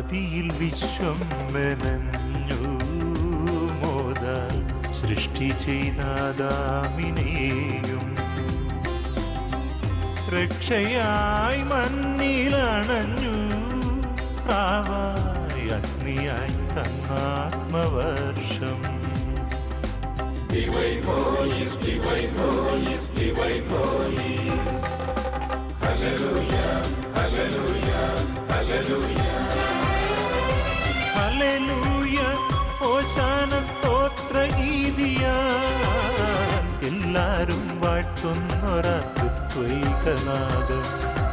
ആദിയിൽ വിശ്വം മെനഞ്ഞു മോദ സൃഷ്ടി ചെയ്താദാമിനെയും രക്ഷയായി മണ്ണിലണഞ്ഞു പ്രാവായി അഗ്നിയായി തന്നാത്മവർഷം ഹല്ലേലൂയ ഓശാന സ്തോത്ര ഗീതിയ എല്ലാരും വാഴ്ത്തുന്നൊരത്വൈകനാഥം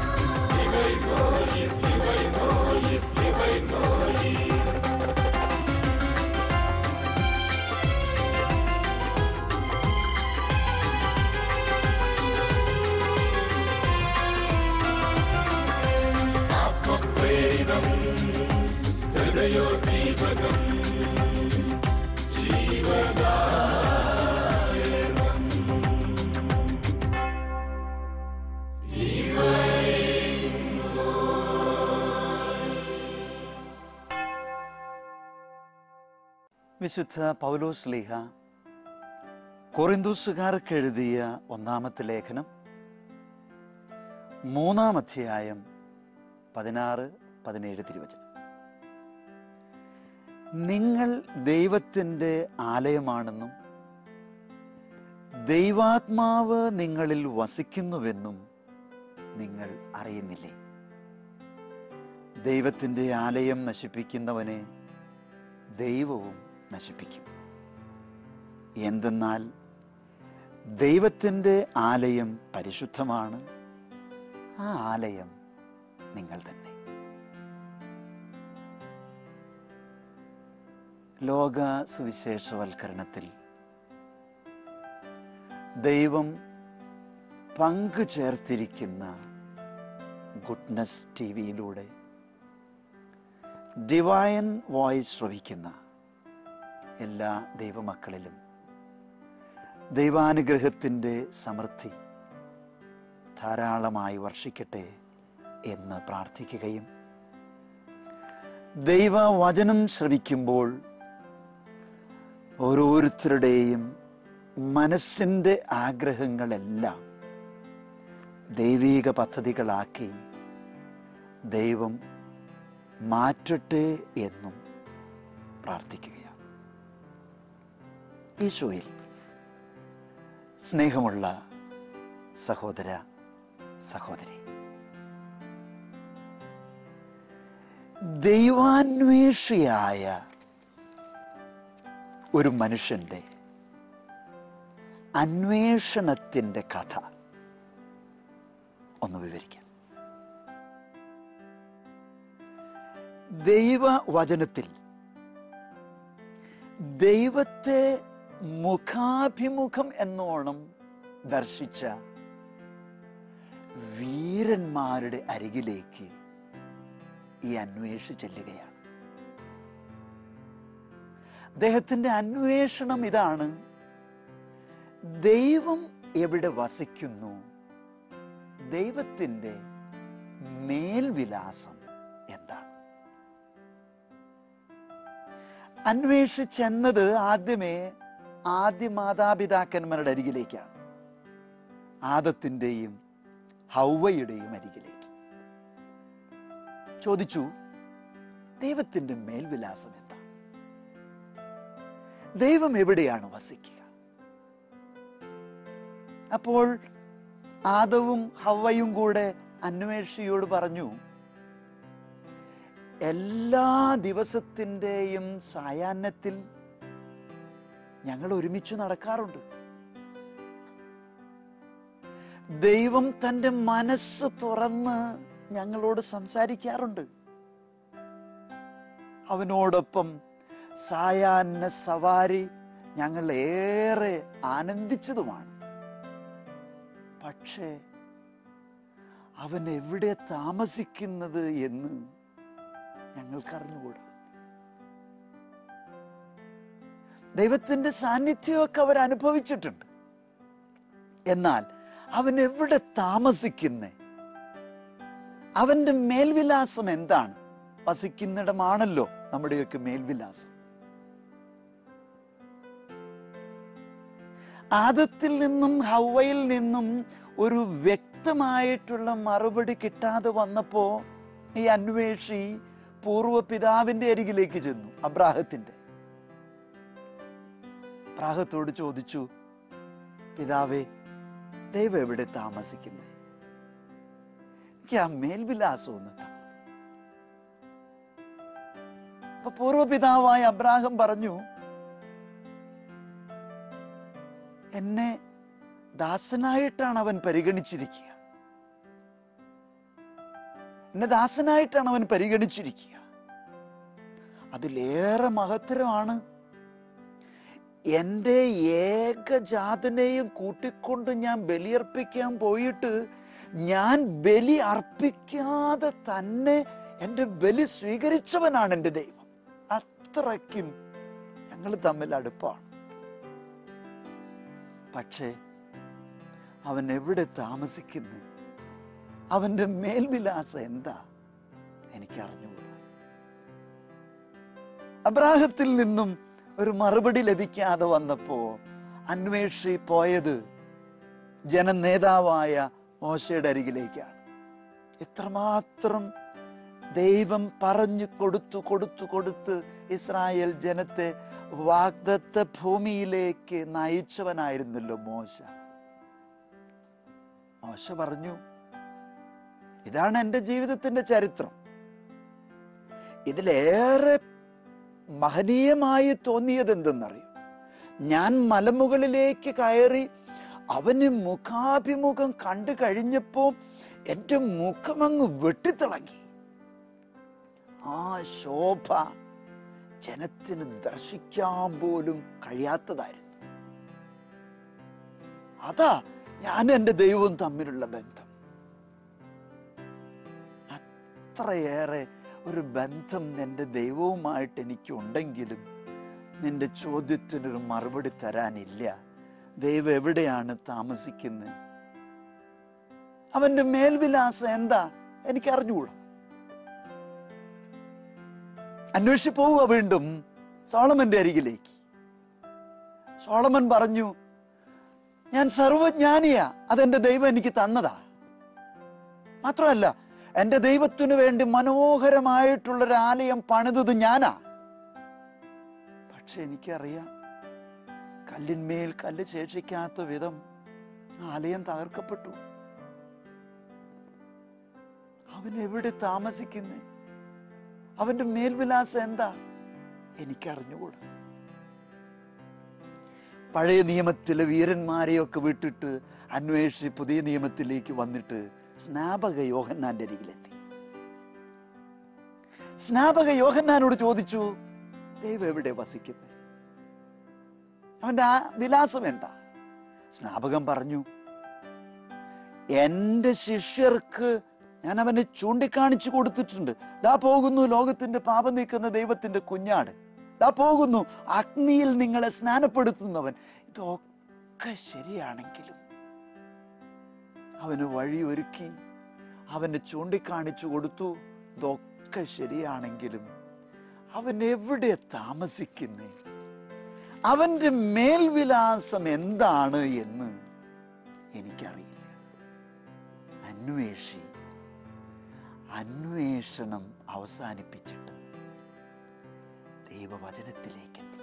വിശുദ്ധ പൗലോസ് ലീഹ കൊറിന്തൂസുകാർക്ക് എഴുതിയ ഒന്നാമത്തെ ലേഖനം മൂന്നാം അധ്യായം പതിനാറ് പതിനേഴ് തിരുവചനം നിങ്ങൾ ദൈവത്തിൻ്റെ ആലയമാണെന്നും ദൈവാത്മാവ് നിങ്ങളിൽ വസിക്കുന്നുവെന്നും നിങ്ങൾ അറിയുന്നില്ലേ ദൈവത്തിൻ്റെ ആലയം നശിപ്പിക്കുന്നവനെ ദൈവവും നശിപ്പിക്കും എന്തെന്നാൽ ദൈവത്തിൻ്റെ ആലയം പരിശുദ്ധമാണ് ആ ആലയം നിങ്ങൾ തന്നെ ലോക സുവിശേഷവൽക്കരണത്തിൽ ദൈവം പങ്കു ചേർത്തിരിക്കുന്ന ഗുഡ്നസ് ടി വിയിലൂടെ ഡിവൈൻ വോയിസ് ശ്രവിക്കുന്ന എല്ലാ ദൈവമക്കളിലും ദൈവാനുഗ്രഹത്തിൻ്റെ സമൃദ്ധി ധാരാളമായി വർഷിക്കട്ടെ എന്ന് പ്രാർത്ഥിക്കുകയും ദൈവവചനം ശ്രവിക്കുമ്പോൾ ഓരോരുത്തരുടെയും മനസ്സിൻ്റെ ആഗ്രഹങ്ങളെല്ലാം ദൈവീക പദ്ധതികളാക്കി ദൈവം മാറ്റട്ടെ എന്നും പ്രാർത്ഥിക്കുകയാണ് ഈശോയിൽ സ്നേഹമുള്ള സഹോദര സഹോദരി ദൈവാന്വേഷിയായ ഒരു മനുഷ്യന്റെ അന്വേഷണത്തിൻ്റെ കഥ ഒന്ന് വിവരിക്കാം ദൈവവചനത്തിൽ ദൈവത്തെ മുഖാഭിമുഖം എന്നോണം ദർശിച്ച വീരന്മാരുടെ അരികിലേക്ക് ഈ അന്വേഷി ചെല്ലുകയാണ് അദ്ദേഹത്തിന്റെ അന്വേഷണം ഇതാണ് ദൈവം എവിടെ വസിക്കുന്നു ദൈവത്തിൻ്റെ മേൽവിലാസം എന്താണ് അന്വേഷിച്ചെന്നത് ആദ്യമേ ആദ്യ മാതാപിതാക്കന്മാരുടെ അരികിലേക്കാണ് ആദത്തിൻ്റെയും ഹൗവയുടെയും അരികിലേക്ക് ചോദിച്ചു ദൈവത്തിൻ്റെ മേൽവിലാസം എന്താ ദൈവം എവിടെയാണ് വസിക്കുക അപ്പോൾ ആദവും ഹവയും കൂടെ അന്വേഷിയോട് പറഞ്ഞു എല്ലാ ദിവസത്തിൻ്റെയും സായാഹ്നത്തിൽ ഞങ്ങൾ ഒരുമിച്ച് നടക്കാറുണ്ട് ദൈവം തൻ്റെ മനസ്സ് തുറന്ന് ഞങ്ങളോട് സംസാരിക്കാറുണ്ട് അവനോടൊപ്പം സായാഹ്ന സവാരി ഞങ്ങൾ ഏറെ ആനന്ദിച്ചതുമാണ് പക്ഷേ അവൻ എവിടെ താമസിക്കുന്നത് എന്ന് ഞങ്ങൾക്കറിഞ്ഞുകൂടാ ദൈവത്തിന്റെ സാന്നിധ്യമൊക്കെ അവർ അനുഭവിച്ചിട്ടുണ്ട് എന്നാൽ അവൻ എവിടെ താമസിക്കുന്നേ അവന്റെ മേൽവിലാസം എന്താണ് വസിക്കുന്നിടമാണല്ലോ നമ്മുടെയൊക്കെ മേൽവിലാസം ആദത്തിൽ നിന്നും ഹവയിൽ നിന്നും ഒരു വ്യക്തമായിട്ടുള്ള മറുപടി കിട്ടാതെ വന്നപ്പോ ഈ അന്വേഷി പൂർവ്വ പിതാവിന്റെ അരികിലേക്ക് ചെന്നു അബ്രാഹത്തിന്റെ അബ്രാഹത്തോട് ചോദിച്ചു പിതാവേ ദൈവം എവിടെ താമസിക്കുന്നത് എനിക്ക് ആ മേൽവിലാസം ഒന്ന് താ അപ്പൊ പൂർവ്വപിതാവായ അബ്രാഹം പറഞ്ഞു എന്നെ ദാസനായിട്ടാണ് അവൻ പരിഗണിച്ചിരിക്കുക എന്നെ ദാസനായിട്ടാണ് അവൻ പരിഗണിച്ചിരിക്കുക അതിലേറെ മഹത്തരമാണ് എൻ്റെ ഏകജാതനെയും കൂട്ടിക്കൊണ്ട് ഞാൻ ബലിയർപ്പിക്കാൻ പോയിട്ട് ഞാൻ ബലി അർപ്പിക്കാതെ തന്നെ എൻ്റെ ബലി സ്വീകരിച്ചവനാണ് എൻ്റെ ദൈവം അത്രയ്ക്കും ഞങ്ങൾ തമ്മിൽ അടുപ്പാണ് പക്ഷേ അവൻ എവിടെ താമസിക്കുന്നു അവന്റെ മേൽവിലാസം എന്താ എനിക്ക് അറിഞ്ഞുകൂടാ അബ്രാഹത്തിൽ നിന്നും ഒരു മറുപടി ലഭിക്കാതെ വന്നപ്പോ അന്വേഷി പോയത് ജനനേതാവായ മോശയുടെ അരികിലേക്കാണ് എത്രമാത്രം ദൈവം പറഞ്ഞു കൊടുത്തു കൊടുത്തു കൊടുത്ത് ഇസ്രായേൽ ജനത്തെ വാഗ്ദത്ത ഭൂമിയിലേക്ക് നയിച്ചവനായിരുന്നല്ലോ മോശ മോശ പറഞ്ഞു ഇതാണ് എൻ്റെ ജീവിതത്തിന്റെ ചരിത്രം ഇതിലേറെ മഹനീയമായി തോന്നിയത് എന്തെന്നറിയും ഞാൻ മലമുകളിലേക്ക് കയറി അവന് മുഖാഭിമുഖം കണ്ടു കഴിഞ്ഞപ്പോ എൻ്റെ മുഖമങ്ങ് വെട്ടിത്തിളങ്ങി ആ ശോഭ ജനത്തിന് ദർശിക്കാൻ പോലും കഴിയാത്തതായിരുന്നു അതാ ഞാൻ എൻ്റെ ദൈവവും തമ്മിലുള്ള ബന്ധം അത്രയേറെ ഒരു ബന്ധം എൻ്റെ ദൈവവുമായിട്ട് എനിക്കുണ്ടെങ്കിലും നിന്റെ ചോദ്യത്തിനൊരു മറുപടി തരാനില്ല ദൈവം എവിടെയാണ് താമസിക്കുന്നത് അവന്റെ മേൽവിലാസം എന്താ എനിക്ക് അറിഞ്ഞുകൂടാ അന്വേഷിച്ചു പോവുക വീണ്ടും സോളമന്റെ അരികിലേക്ക് സോളമൻ പറഞ്ഞു ഞാൻ സർവജ്ഞാനിയാ അതെന്റെ ദൈവം എനിക്ക് തന്നതാ മാത്രമല്ല എന്റെ ദൈവത്തിനു വേണ്ടി മനോഹരമായിട്ടുള്ളൊരു ആലയം പണിതത് ഞാനാ പക്ഷെ എനിക്കറിയാം കല്ലിന്മേൽ കല്ല് ശേഷിക്കാത്ത വിധം ആലയം തകർക്കപ്പെട്ടു അവൻ എവിടെ താമസിക്കുന്നേ അവന്റെ മേൽവിലാസം എന്താ എനിക്കറിഞ്ഞുകൂടാ പഴയ നിയമത്തിലെ വീരന്മാരെയൊക്കെ വിട്ടിട്ട് അന്വേഷിച്ച് പുതിയ നിയമത്തിലേക്ക് വന്നിട്ട് സ്നാപക യോഹന്നാന്റെ അരികിലെത്തി സ്നാപക യോഹന്നാനോട് ചോദിച്ചു ദൈവം എവിടെ വസിക്കുന്നത് അവന്റെ ആ വിലാസം എന്താ സ്നാപകം പറഞ്ഞു എന്റെ ശിഷ്യർക്ക് ഞാൻ അവനെ ചൂണ്ടിക്കാണിച്ചു കൊടുത്തിട്ടുണ്ട് ദാ പോകുന്നു ലോകത്തിന്റെ പാപം നീക്കുന്ന ദൈവത്തിന്റെ കുഞ്ഞാട് ദാ പോകുന്നു അഗ്നിയിൽ നിങ്ങളെ സ്നാനപ്പെടുത്തുന്നവൻ ഇതൊക്കെ ശരിയാണെങ്കിലും അവന് വഴി ഒരുക്കി അവന് ചൂണ്ടിക്കാണിച്ചു കൊടുത്തു ഇതൊക്കെ ശരിയാണെങ്കിലും അവൻ എവിടെ താമസിക്കുന്നേ അവന്റെ മേൽവിലാസം എന്താണ് എന്ന് എനിക്കറിയില്ല അന്വേഷി അന്വേഷണം അവസാനിപ്പിച്ചിട്ട് ദൈവവചനത്തിലേക്ക് എത്തി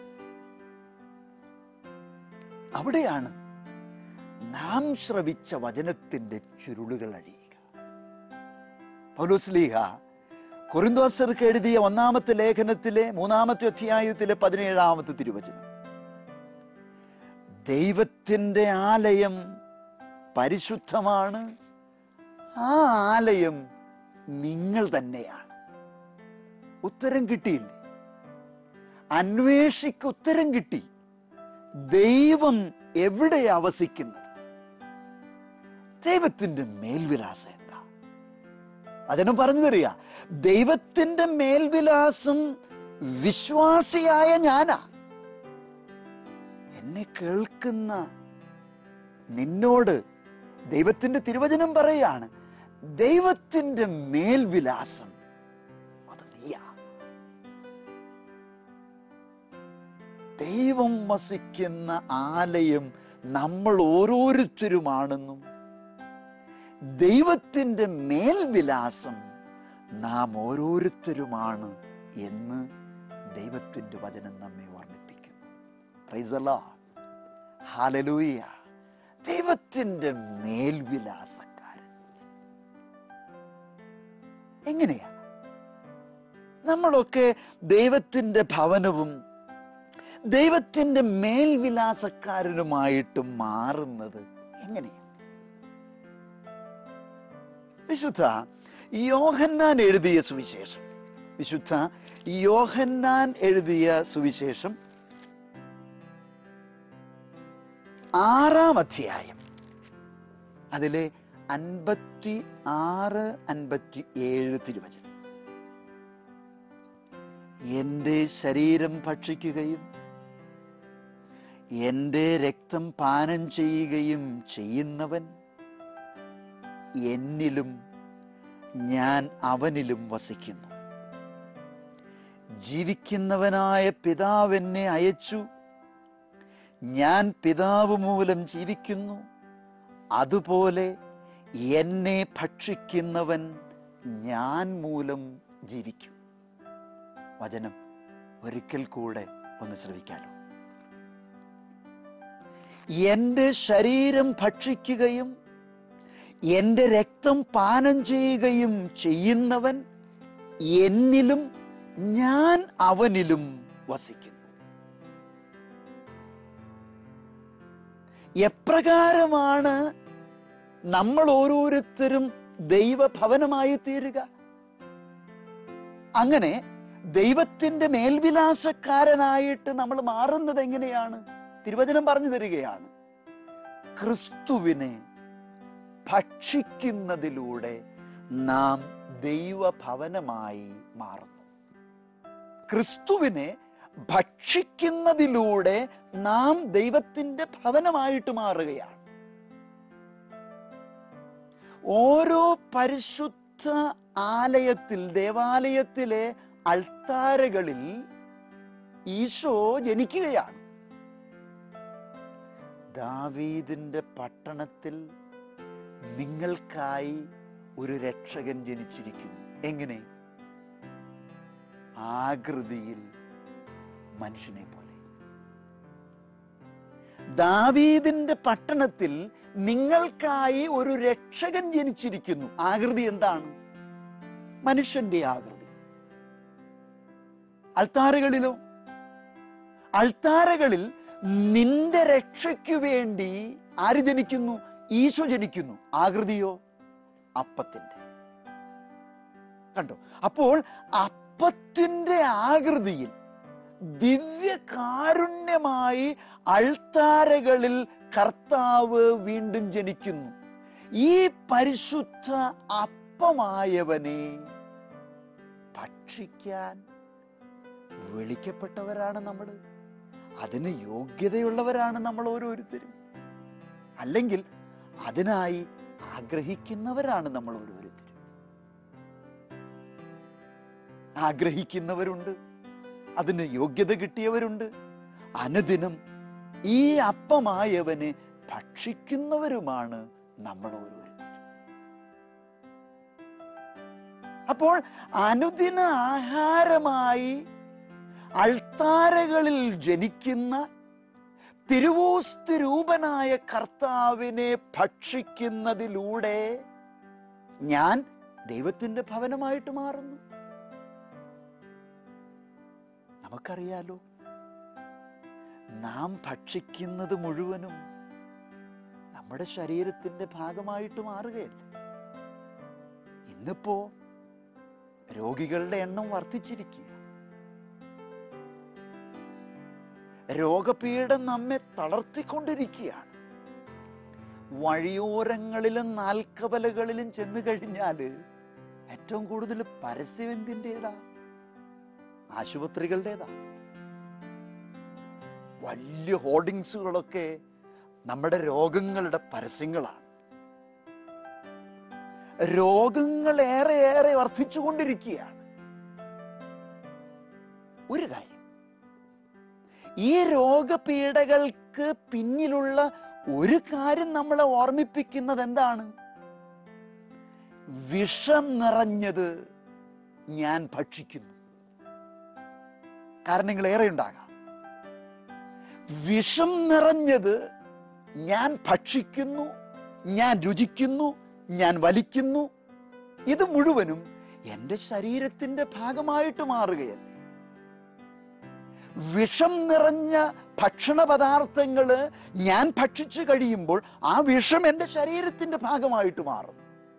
അവിടെയാണ് നാം ശ്രവിച്ച വചനത്തിന്റെ ചുരുളുകൾ അഴിയുക പൗലോസ്ലീഹ കൊറിന്തോസർക്ക് എഴുതിയ ഒന്നാമത്തെ ലേഖനത്തിലെ മൂന്നാമത്തെ അധ്യായത്തിലെ പതിനേഴാമത്തെ തിരുവചനം ദൈവത്തിൻ്റെ ആലയം പരിശുദ്ധമാണ് ആ ആലയം നിങ്ങൾ തന്നെയാണ് ഉത്തരം കിട്ടിയില്ലേ അന്വേഷിക്ക് ഉത്തരം കിട്ടി ദൈവം എവിടെ അവസിക്കുന്നത് ദൈവത്തിന്റെ മേൽവിലാസം എന്താ വചനം പറഞ്ഞു തരിക ദൈവത്തിന്റെ മേൽവിലാസം വിശ്വാസിയായ ഞാനാ എന്നെ കേൾക്കുന്ന നിന്നോട് ദൈവത്തിന്റെ തിരുവചനം പറയാണ് ദൈവത്തിന്റെ മേൽവിലാസം അത് നീയാ ദൈവം വസിക്കുന്ന ആലയം നമ്മൾ ഓരോരുത്തരുമാണെന്നും ദൈവത്തിൻ്റെ മേൽവിലാസം നാം ഓരോരുത്തരുമാണ് എന്ന് ദൈവത്തിൻ്റെ വചനം നമ്മെ ഓർമ്മിപ്പിക്കുന്നു പ്രൈസലാ ഹാലലൂയ ദൈവത്തിൻ്റെ മേൽവിലാസക്കാരൻ എങ്ങനെയാ നമ്മളൊക്കെ ദൈവത്തിൻ്റെ ഭവനവും ദൈവത്തിൻ്റെ മേൽവിലാസക്കാരനുമായിട്ട് മാറുന്നത് എങ്ങനെയാ വിശുദ്ധ യോഹന്നാൻ എഴുതിയ സുവിശേഷം വിശുദ്ധ യോഹന്നാൻ എഴുതിയ സുവിശേഷം ആറാം അധ്യായം അതിലെ അൻപത്തി ആറ് അൻപത്തി ഏഴ് തിരുവചനം എൻ്റെ ശരീരം ഭക്ഷിക്കുകയും എൻ്റെ രക്തം പാനം ചെയ്യുകയും ചെയ്യുന്നവൻ എന്നിലും ഞാൻ അവനിലും വസിക്കുന്നു ജീവിക്കുന്നവനായ പിതാവ് എന്നെ അയച്ചു ഞാൻ പിതാവ് മൂലം ജീവിക്കുന്നു അതുപോലെ എന്നെ ഭക്ഷിക്കുന്നവൻ ഞാൻ മൂലം ജീവിക്കും വചനം ഒരിക്കൽ കൂടെ ഒന്ന് ശ്രവിക്കാലോ എൻ്റെ ശരീരം ഭക്ഷിക്കുകയും എൻ്റെ രക്തം പാനം ചെയ്യുകയും ചെയ്യുന്നവൻ എന്നിലും ഞാൻ അവനിലും വസിക്കുന്നു എപ്രകാരമാണ് നമ്മൾ ഓരോരുത്തരും ദൈവഭവനമായി തീരുക അങ്ങനെ ദൈവത്തിന്റെ മേൽവിലാസക്കാരനായിട്ട് നമ്മൾ മാറുന്നത് എങ്ങനെയാണ് തിരുവചനം പറഞ്ഞു തരികയാണ് ക്രിസ്തുവിനെ ഭക്ഷിക്കുന്നതിലൂടെ നാം ദൈവഭവനമായി മാറുന്നു ക്രിസ്തുവിനെ ഭക്ഷിക്കുന്നതിലൂടെ നാം ദൈവത്തിന്റെ ഭവനമായിട്ട് മാറുകയാണ് ഓരോ പരിശുദ്ധ ആലയത്തിൽ ദേവാലയത്തിലെ അൾത്താരകളിൽ ഈശോ ജനിക്കുകയാണ് ദാവീദിന്റെ പട്ടണത്തിൽ നിങ്ങൾക്കായി ഒരു രക്ഷകൻ ജനിച്ചിരിക്കുന്നു എങ്ങനെ ആകൃതിയിൽ മനുഷ്യനെ പോലെ ദാവീദിന്റെ പട്ടണത്തിൽ നിങ്ങൾക്കായി ഒരു രക്ഷകൻ ജനിച്ചിരിക്കുന്നു ആകൃതി എന്താണ് മനുഷ്യന്റെ ആകൃതി അൾത്താരകളിലോ അൾത്താരകളിൽ നിന്റെ രക്ഷയ്ക്കു വേണ്ടി ആര് ജനിക്കുന്നു ഈശോ ജനിക്കുന്നു ആകൃതിയോ അപ്പത്തിന്റെ കണ്ടോ അപ്പോൾ അപ്പത്തിന്റെ ആകൃതിയിൽ ദിവ്യകാരുണ്യമായി അൾത്താരകളിൽ കർത്താവ് വീണ്ടും ജനിക്കുന്നു ഈ പരിശുദ്ധ അപ്പമായവനെ ഭക്ഷിക്കാൻ വിളിക്കപ്പെട്ടവരാണ് നമ്മൾ അതിന് യോഗ്യതയുള്ളവരാണ് നമ്മൾ ഓരോരുത്തരും അല്ലെങ്കിൽ അതിനായി ആഗ്രഹിക്കുന്നവരാണ് നമ്മൾ ഓരോരുത്തരും ആഗ്രഹിക്കുന്നവരുണ്ട് അതിന് യോഗ്യത കിട്ടിയവരുണ്ട് അനുദിനം ഈ അപ്പമായവനെ ഭക്ഷിക്കുന്നവരുമാണ് നമ്മൾ ഓരോരുത്തരും അപ്പോൾ അനുദിന ആഹാരമായി അൾത്താരകളിൽ ജനിക്കുന്ന തിരുവോസ്തു രൂപനായ കർത്താവിനെ ഭക്ഷിക്കുന്നതിലൂടെ ഞാൻ ദൈവത്തിന്റെ ഭവനമായിട്ട് മാറുന്നു നമുക്കറിയാലോ നാം ഭക്ഷിക്കുന്നത് മുഴുവനും നമ്മുടെ ശരീരത്തിന്റെ ഭാഗമായിട്ട് മാറുകയല്ലേ ഇന്നിപ്പോ രോഗികളുടെ എണ്ണം വർദ്ധിച്ചിരിക്കുക രോഗപീഠം നമ്മെ തളർത്തിക്കൊണ്ടിരിക്കുകയാണ് വഴിയോരങ്ങളിലും നാൽക്കവലകളിലും ചെന്നു കഴിഞ്ഞാല് ഏറ്റവും കൂടുതൽ പരസ്യം എന്തിൻ്റെതാ ആശുപത്രികളുടേതാ വലിയ ഹോർഡിങ്സുകളൊക്കെ നമ്മുടെ രോഗങ്ങളുടെ പരസ്യങ്ങളാണ് രോഗങ്ങൾ ഏറെ ഏറെ വർദ്ധിച്ചുകൊണ്ടിരിക്കുകയാണ് ഒരു കാര്യം ഈ രോഗപീഠകൾക്ക് പിന്നിലുള്ള ഒരു കാര്യം നമ്മളെ ഓർമ്മിപ്പിക്കുന്നത് എന്താണ് വിഷം നിറഞ്ഞത് ഞാൻ ഭക്ഷിക്കുന്നു കാരണങ്ങൾ ഏറെ ഉണ്ടാകാം വിഷം നിറഞ്ഞത് ഞാൻ ഭക്ഷിക്കുന്നു ഞാൻ രുചിക്കുന്നു ഞാൻ വലിക്കുന്നു ഇത് മുഴുവനും എൻ്റെ ശരീരത്തിന്റെ ഭാഗമായിട്ട് മാറുകയല്ലേ വിഷം നിറഞ്ഞ ഭക്ഷണ പദാർത്ഥങ്ങള് ഞാൻ ഭക്ഷിച്ചു കഴിയുമ്പോൾ ആ വിഷം എൻ്റെ ശരീരത്തിന്റെ ഭാഗമായിട്ട് മാറും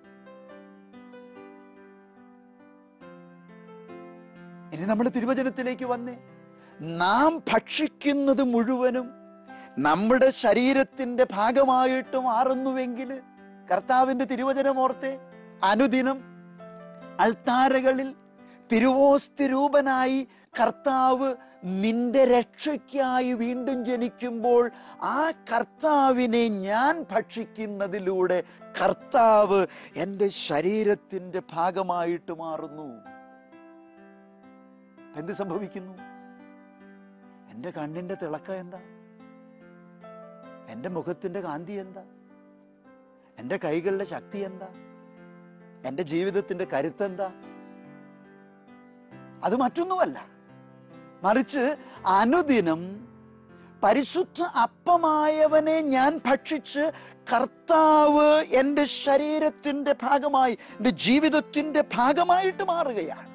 ഇനി നമ്മൾ തിരുവചനത്തിലേക്ക് വന്നേ നാം ഭക്ഷിക്കുന്നത് മുഴുവനും നമ്മുടെ ശരീരത്തിന്റെ ഭാഗമായിട്ട് മാറുന്നുവെങ്കിൽ കർത്താവിന്റെ തിരുവചനം ഓർത്തെ അനുദിനം അൾത്താരകളിൽ തിരുവോസ്തി രൂപനായി കർത്താവ് നിന്റെ രക്ഷയ്ക്കായി വീണ്ടും ജനിക്കുമ്പോൾ ആ കർത്താവിനെ ഞാൻ ഭക്ഷിക്കുന്നതിലൂടെ കർത്താവ് എൻ്റെ ശരീരത്തിൻ്റെ ഭാഗമായിട്ട് മാറുന്നു എന്ത് സംഭവിക്കുന്നു എൻ്റെ കണ്ണിൻ്റെ തിളക്കം എന്താ എൻ്റെ മുഖത്തിൻ്റെ കാന്തി എന്താ എൻ്റെ കൈകളുടെ ശക്തി എന്താ എൻ്റെ ജീവിതത്തിൻ്റെ കരുത്തെന്താ അത് മറ്റൊന്നുമല്ല മറിച്ച് അനുദിനം പരിശുദ്ധ അപ്പമായവനെ ഞാൻ ഭക്ഷിച്ച് കർത്താവ് എൻ്റെ ശരീരത്തിൻ്റെ ഭാഗമായി എൻ്റെ ജീവിതത്തിൻ്റെ ഭാഗമായിട്ട് മാറുകയാണ്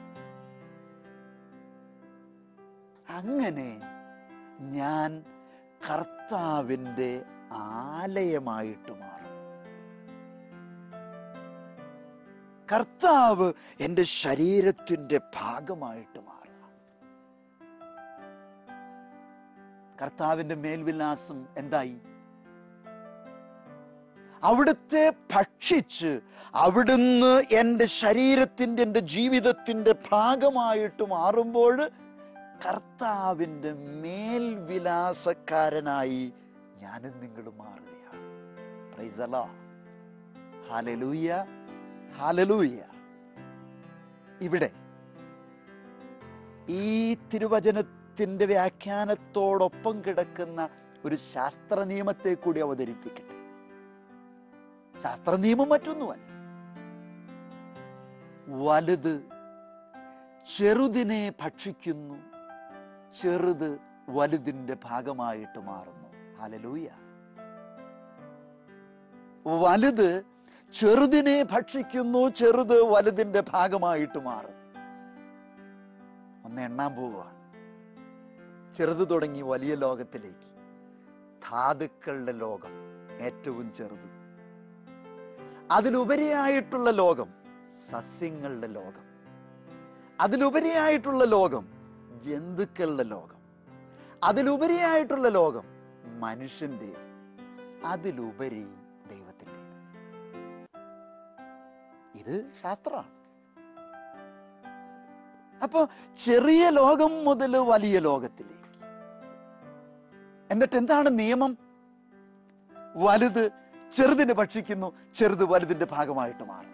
അങ്ങനെ ഞാൻ കർത്താവിൻ്റെ ആലയമായിട്ട് മാറും കർത്താവ് എൻ്റെ ശരീരത്തിൻ്റെ ഭാഗമായിട്ട് മാറുക കർത്താവിൻ്റെ മേൽവിലാസം എന്തായി അവിടുത്തെ ഭക്ഷിച്ച് അവിടുന്ന് എൻ്റെ ശരീരത്തിൻ്റെ എൻ്റെ ജീവിതത്തിൻ്റെ ഭാഗമായിട്ട് മാറുമ്പോൾ കർത്താവിൻ്റെ മേൽവിലാസക്കാരനായി ഞാനും നിങ്ങൾ മാറുകയാണ് പ്രൈസലാ ഹാലലൂയ ഹാലലൂയ ഇവിടെ ഈ തിരുവചനത്തിന്റെ വ്യാഖ്യാനത്തോടൊപ്പം കിടക്കുന്ന ഒരു ശാസ്ത്ര നിയമത്തെ കൂടി അവതരിപ്പിക്കട്ടെ ശാസ്ത്ര നിയമം മറ്റൊന്നുമല്ല വലുത് ചെറുതിനെ ഭക്ഷിക്കുന്നു ചെറുത് വലുതിന്റെ ഭാഗമായിട്ട് മാറുന്നു ഹലലൂയ വലുത് ചെറുതിനെ ഭക്ഷിക്കുന്നു ചെറുത് വലുതിന്റെ ഭാഗമായിട്ട് മാറും ഒന്ന് എണ്ണാൻ പോവുകയാണ് ചെറുത് തുടങ്ങി വലിയ ലോകത്തിലേക്ക് ധാതുക്കളുടെ ലോകം ഏറ്റവും ചെറുത് അതിലുപരിയായിട്ടുള്ള ലോകം സസ്യങ്ങളുടെ ലോകം അതിലുപരിയായിട്ടുള്ള ലോകം ജന്തുക്കളുടെ ലോകം അതിലുപരിയായിട്ടുള്ള ലോകം മനുഷ്യൻ്റെ അതിലുപരി ദൈവത്തിൻ്റെ ഇത് ശാസ്ത്രമാണ് അപ്പോ ചെറിയ ലോകം മുതൽ വലിയ ലോകത്തിലേക്ക് എന്നിട്ട് എന്താണ് നിയമം വലുത് ചെറുതിനെ ഭക്ഷിക്കുന്നു ചെറുത് വലുതിന്റെ ഭാഗമായിട്ട് മാറും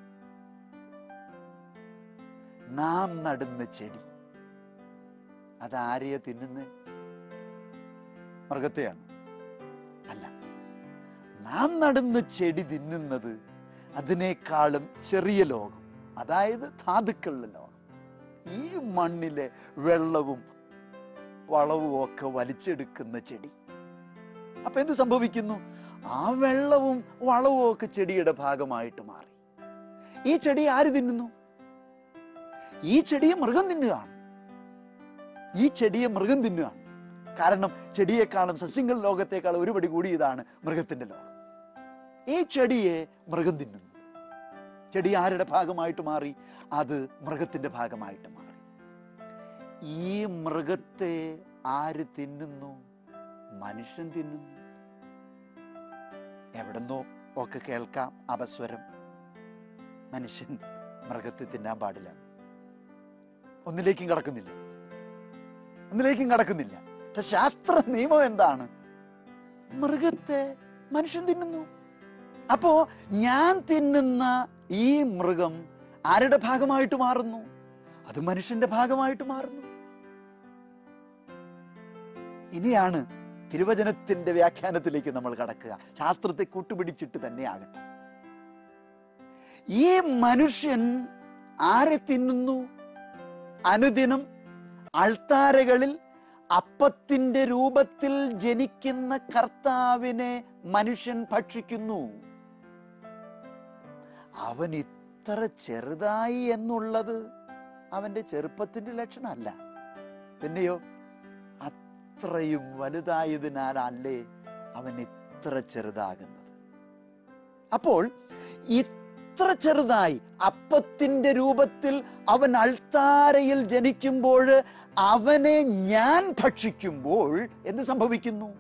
നാം നടുന്ന ചെടി അതാരെയ തിന്നുന്നത് മൃഗത്തെയാണ് അല്ല നാം നടുന്ന ചെടി തിന്നുന്നത് അതിനേക്കാളും ചെറിയ ലോകം അതായത് ധാതുക്കളുടെ ലോകം ഈ മണ്ണിലെ വെള്ളവും വളവും ഒക്കെ വലിച്ചെടുക്കുന്ന ചെടി അപ്പൊ എന്ത് സംഭവിക്കുന്നു ആ വെള്ളവും വളവും ഒക്കെ ചെടിയുടെ ഭാഗമായിട്ട് മാറി ഈ ചെടി ആര് തിന്നുന്നു ഈ ചെടിയെ മൃഗം തിന്നുകയാണ് ഈ ചെടിയെ മൃഗം തിന്നുകയാണ് കാരണം ചെടിയെക്കാളും സസ്യങ്ങൾ ലോകത്തെക്കാളും ഒരുപടി കൂടിയതാണ് മൃഗത്തിന്റെ ലോകം ഈ ചെടിയെ മൃഗം തിന്നുന്നു ചെടി ആരുടെ ഭാഗമായിട്ട് മാറി അത് മൃഗത്തിന്റെ ഭാഗമായിട്ട് മാറി ഈ മൃഗത്തെ ആര് തിന്നുന്നു മനുഷ്യൻ തിന്നുന്നു എവിടെന്നോ ഒക്കെ കേൾക്കാം അപസ്വരം മനുഷ്യൻ മൃഗത്തെ തിന്നാൻ പാടില്ല ഒന്നിലേക്കും കടക്കുന്നില്ല ഒന്നിലേക്കും കടക്കുന്നില്ല പക്ഷെ ശാസ്ത്ര നിയമം എന്താണ് മൃഗത്തെ മനുഷ്യൻ തിന്നുന്നു അപ്പോ ഞാൻ തിന്നുന്ന ഈ മൃഗം ആരുടെ ഭാഗമായിട്ട് മാറുന്നു അത് മനുഷ്യന്റെ ഭാഗമായിട്ട് മാറുന്നു ഇനിയാണ് തിരുവചനത്തിന്റെ വ്യാഖ്യാനത്തിലേക്ക് നമ്മൾ കടക്കുക ശാസ്ത്രത്തെ കൂട്ടുപിടിച്ചിട്ട് തന്നെ ആകട്ടെ ഈ മനുഷ്യൻ ആരെ തിന്നുന്നു അനുദിനം അൾത്താരകളിൽ അപ്പത്തിന്റെ രൂപത്തിൽ ജനിക്കുന്ന കർത്താവിനെ മനുഷ്യൻ ഭക്ഷിക്കുന്നു അവൻ ഇത്ര ചെറുതായി എന്നുള്ളത് അവന്റെ ചെറുപ്പത്തിന്റെ ലക്ഷണമല്ല പിന്നെയോ അത്രയും വലുതായതിനാലല്ലേ അവൻ ഇത്ര ചെറുതാകുന്നത് അപ്പോൾ ഇത്ര ചെറുതായി അപ്പത്തിന്റെ രൂപത്തിൽ അവൻ അൾത്താരയിൽ ജനിക്കുമ്പോൾ അവനെ ഞാൻ ഭക്ഷിക്കുമ്പോൾ എന്ത് സംഭവിക്കുന്നു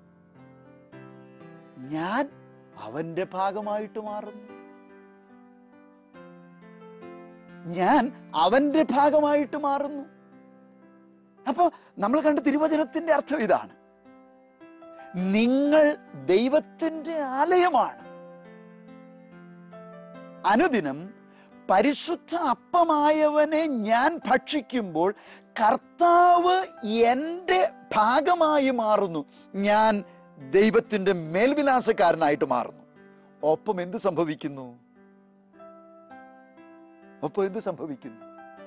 ഞാൻ അവന്റെ ഭാഗമായിട്ട് മാറുന്നു ഞാൻ അവന്റെ ഭാഗമായിട്ട് മാറുന്നു അപ്പൊ നമ്മൾ കണ്ട തിരുവചനത്തിന്റെ അർത്ഥം ഇതാണ് നിങ്ങൾ ദൈവത്തിന്റെ ആലയമാണ് അനുദിനം പരിശുദ്ധ അപ്പമായവനെ ഞാൻ ഭക്ഷിക്കുമ്പോൾ കർത്താവ് എൻ്റെ ഭാഗമായി മാറുന്നു ഞാൻ ദൈവത്തിന്റെ മേൽവിലാസക്കാരനായിട്ട് മാറുന്നു ഒപ്പം എന്ത് സംഭവിക്കുന്നു ഒപ്പം എന്ത് സംഭവിക്കുന്നു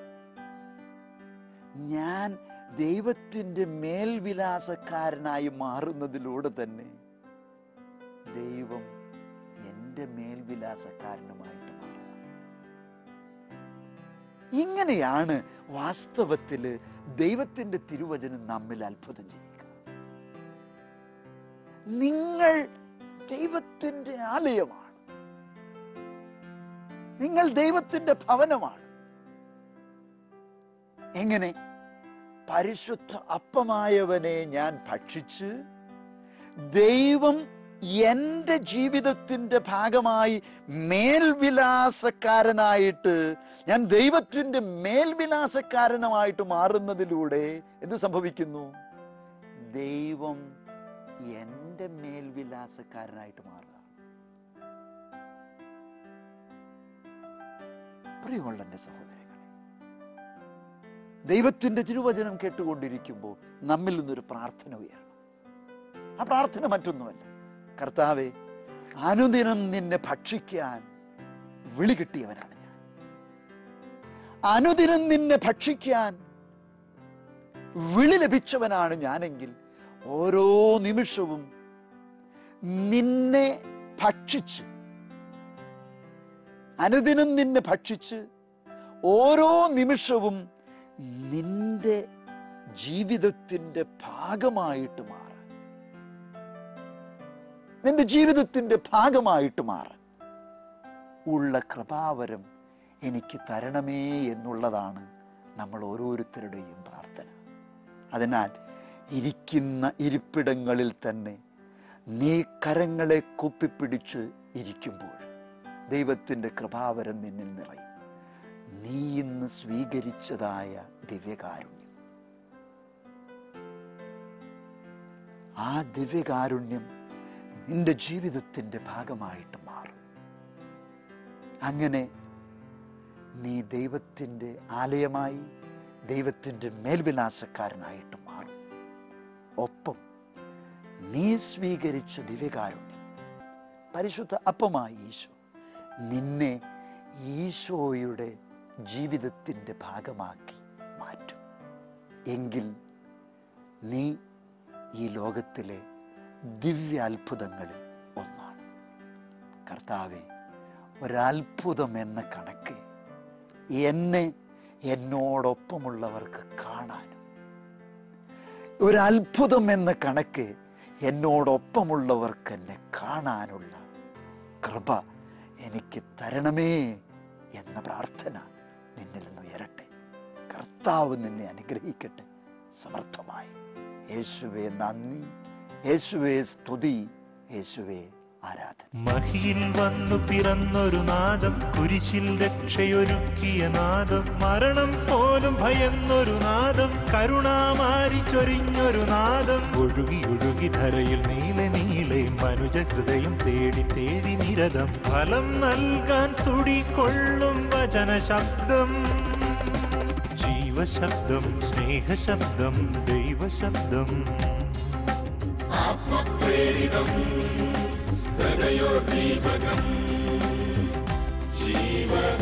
ഞാൻ ദൈവത്തിന്റെ മേൽവിലാസക്കാരനായി മാറുന്നതിലൂടെ തന്നെ ദൈവം എൻ്റെ മേൽവിലാസക്കാരനുമായിട്ട് മാറുക ഇങ്ങനെയാണ് വാസ്തവത്തില് ദൈവത്തിന്റെ തിരുവചനം നമ്മിൽ അത്ഭുതം ചെയ്യുക നിങ്ങൾ ദൈവത്തിന്റെ ആലയമാണ് നിങ്ങൾ ദൈവത്തിന്റെ ഭവനമാണ് എങ്ങനെ പരിശുദ്ധ അപ്പമായവനെ ഞാൻ ഭക്ഷിച്ച് ദൈവം എൻ്റെ ജീവിതത്തിൻ്റെ ഭാഗമായി മേൽവിലാസക്കാരനായിട്ട് ഞാൻ ദൈവത്തിൻ്റെ മേൽവിലാസക്കാരനുമായിട്ട് മാറുന്നതിലൂടെ എന്ത് സംഭവിക്കുന്നു ദൈവം എൻ്റെ മേൽവിലാസക്കാരനായിട്ട് മാറുക പ്രിയമുള്ള എൻ്റെ സഹോദരങ്ങളെ ദൈവത്തിൻ്റെ തിരുവചനം കേട്ടുകൊണ്ടിരിക്കുമ്പോൾ നമ്മിൽ നിന്നൊരു പ്രാർത്ഥന ഉയരണം ആ പ്രാർത്ഥന മറ്റൊന്നുമല്ല കർത്താവെ അനുദിനം നിന്നെ ഭക്ഷിക്കാൻ വിളി കിട്ടിയവനാണ് ഞാൻ അനുദിനം നിന്നെ ഭക്ഷിക്കാൻ വിളി ലഭിച്ചവനാണ് ഞാനെങ്കിൽ ഓരോ നിമിഷവും നിന്നെ ഭക്ഷിച്ച് അനുദിനം നിന്നെ ഭക്ഷിച്ച് ഓരോ നിമിഷവും നിന്റെ ജീവിതത്തിന്റെ ഭാഗമായിട്ട് മാറാൻ നിന്റെ ജീവിതത്തിന്റെ ഭാഗമായിട്ട് മാറാൻ ഉള്ള കൃപാവരം എനിക്ക് തരണമേ എന്നുള്ളതാണ് നമ്മൾ ഓരോരുത്തരുടെയും പ്രാർത്ഥന അതിനാൽ ഇരിക്കുന്ന ഇരിപ്പിടങ്ങളിൽ തന്നെ നീ കരങ്ങളെ കുപ്പിപ്പിടിച്ച് ഇരിക്കുമ്പോൾ ദൈവത്തിൻ്റെ കൃപാവരം നിന്നിൽ നിറയും നീ ഇന്ന് സ്വീകരിച്ചതായ ദിവ്യകാരുണ്യം ആ ദിവ്യകാരുണ്യം നിന്റെ ജീവിതത്തിൻ്റെ ഭാഗമായിട്ട് മാറും അങ്ങനെ നീ ദൈവത്തിൻ്റെ ആലയമായി ദൈവത്തിൻ്റെ മേൽവിലാസക്കാരനായിട്ട് മാറും ഒപ്പം നീ സ്വീകരിച്ച ദിവ്യകാരുണ്യം പരിശുദ്ധ അപ്പമായി ഈശോ നിന്നെ ഈശോയുടെ ജീവിതത്തിൻ്റെ ഭാഗമാക്കി മാറ്റും എങ്കിൽ നീ ഈ ലോകത്തിലെ ദിവ്യ അത്ഭുതങ്ങളിൽ ഒന്നാണ് കർത്താവെ ഒരത്ഭുതം എന്ന കണക്ക് എന്നെ എന്നോടൊപ്പമുള്ളവർക്ക് കാണാനും ഒരത്ഭുതം എന്ന കണക്ക് എന്നോടൊപ്പമുള്ളവർക്ക് എന്നെ കാണാനുള്ള കൃപ എനിക്ക് തരണമേ എന്ന പ്രാർത്ഥന നിന്നിൽ നിന്ന് ഉയരട്ടെ കർത്താവ് നിന്നെ അനുഗ്രഹിക്കട്ടെ സമർത്ഥമായി യേശുവെ നന്ദി യേശുവെ സ്തുതി യേശുവെ ആരാധന മഹിയിൽ വന്നു പിറന്നൊരു നാദം കുരിശിൽ രക്ഷയൊരുക്കിയ നാദം മരണം പോലും ഭയന്നൊരു നാദം കരുണാമാരി ചൊരിഞ്ഞൊരു നാദം ഒഴുകി ഒഴുകി ധരയിൽ നീളെ നീളെ മനുജ ഹൃദയം തേടി തേടി നിരതം ഫലം നൽകാൻ തുടികൊള്ളും വചന ശബ്ദം ജീവശബ്ദം സ്നേഹശബ്ദം ദൈവശബ്ദം ആത്മപ്രേരിതം ഹൃദയോദ്ദീപകം ജീവ